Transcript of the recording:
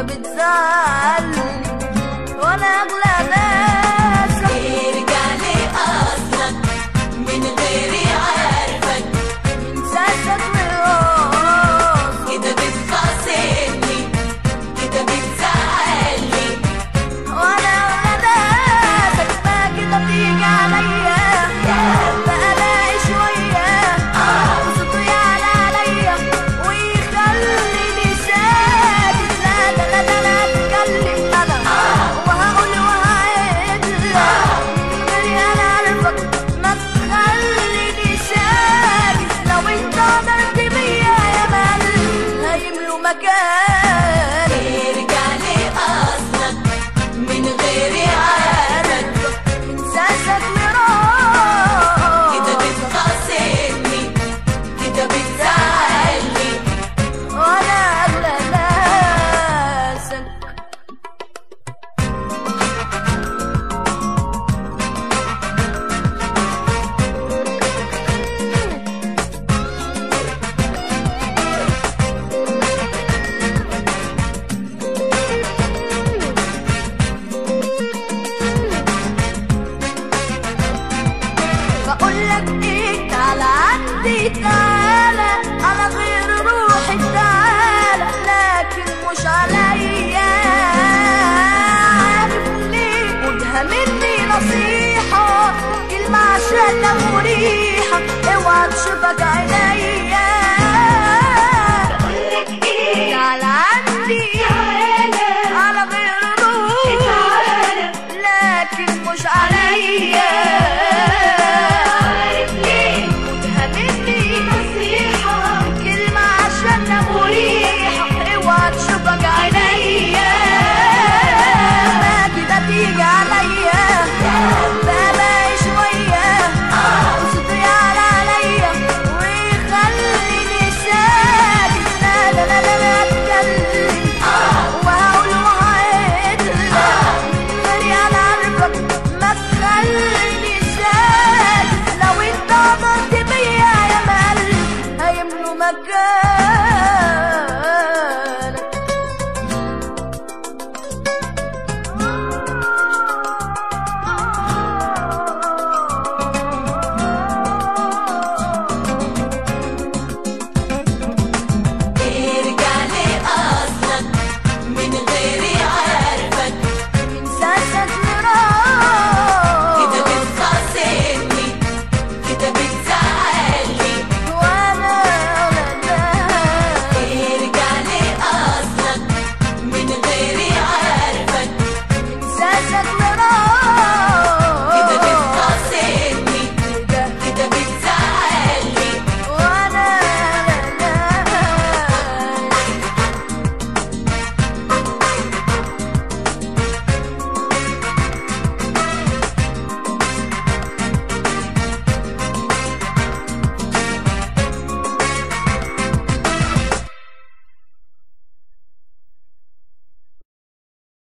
بتزعلني وانا اغلى ناس ارجع لأصلك من غيري عارفك انساسك من راسي كده بتخاصمني كده بتزعلني وانا اغلى ناسك ما كده بتيجي عليا بقى شوية وصوته يعلى عليا ويخليني ساكت لا لا لا لا لا اتكلم انا وهقول وهعيد من غيري انا عارفك ما تخليني ساكت لو انت قدرت بيا يا معلم هيملوا مكاني ارجع لأصلك من غيري عارفك انساسك كده مراد بتخاصمني كده بتزعلني وانا اغلى ناسك بقولك ايه تعالى عندي تعالى على غير روحي تعالى لكن مش عليا عارف ليه خدها مني نصيحة كلمة عشان مريحة اوعى تشوفك